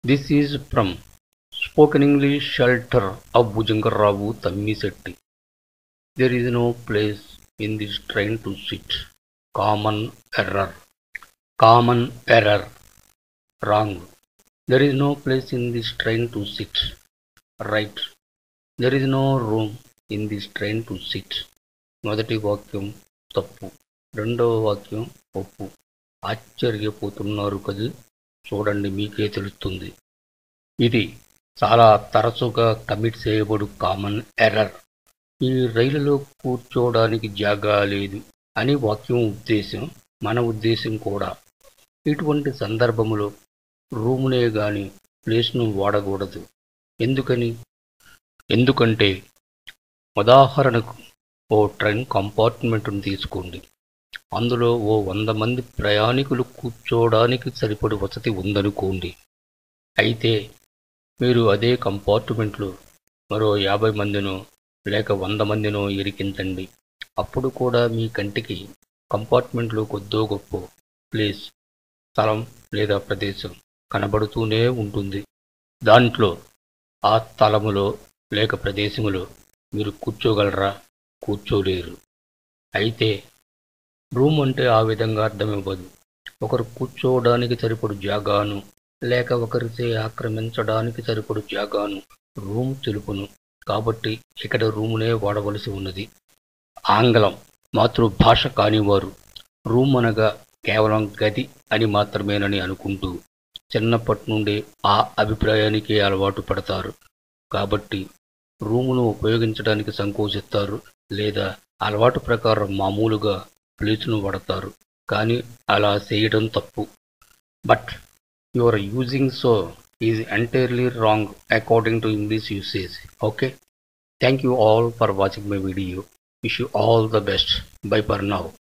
This is from Spoken English Shelter of Bhujangarravu Tammisetti. There is no place in this train to sit. Common error. Common error. Wrong. There is no place in this train to sit. Right. There is no room in this train to sit. మొదటి వాక్యం తప్పు రెండవ వాక్యం ఒప్పు ఆశ్చర్యపోతున్నారు కదూ చూడండి మీకే తెలుస్తుంది ఇది చాలా తరచుగా కమిట్ చేయబడు కామన్ ఎర్రర్ ఈ రైలులో కూర్చోవడానికి జాగా లేదు అని వాక్యం ఉద్దేశం మన ఉద్దేశం కూడా ఇటువంటి సందర్భములో రూమునే గాని ప్లేస్ను వాడకూడదు ఎందుకని ఎందుకంటే ఉదాహరణకు ఓ ట్రైన్ కంపార్ట్మెంట్ను తీసుకోండి అందులో ఓ వంద మంది ప్రయాణికులు కూర్చోవడానికి సరిపడి వసతి ఉందనుకోండి అయితే మీరు అదే కంపార్ట్మెంట్లో మరో యాభై మందినో లేక వంద మందినో ఇరికించండి అప్పుడు కూడా మీ కంటికి కంపార్ట్మెంట్లో కొద్దో గొప్ప ప్లేస్ స్థలం లేదా ప్రదేశం కనబడుతూనే ఉంటుంది దాంట్లో ఆ స్థలములో లేక ప్రదేశములో మీరు కూర్చోగలరా కూర్చోలేరు అయితే రూమ్ అంటే ఆ విధంగా అర్థమివ్వదు ఒకరు కూర్చోవడానికి సరిపడు జాగాను లేక ఒకరిచే ఆక్రమించడానికి సరిపడు జాగాను రూమ్ తెలుపును కాబట్టి ఇక్కడ రూమునే వాడవలసి ఉన్నది ఆంగ్లం మాతృభాష కానివారు రూమ్ అనగా కేవలం గది అని మాత్రమేనని అనుకుంటూ చిన్నప్పటి నుండి ఆ అభిప్రాయానికి అలవాటు పడతారు కాబట్టి రూమును ఉపయోగించడానికి సంకోచిస్తారు లేదా అలవాటు ప్రకారం మామూలుగా ప్లేస్ను వాడతారు కానీ అలా చేయడం తప్పు but your using so is entirely wrong according to English usage okay thank you all for watching my video wish you all the best bye for now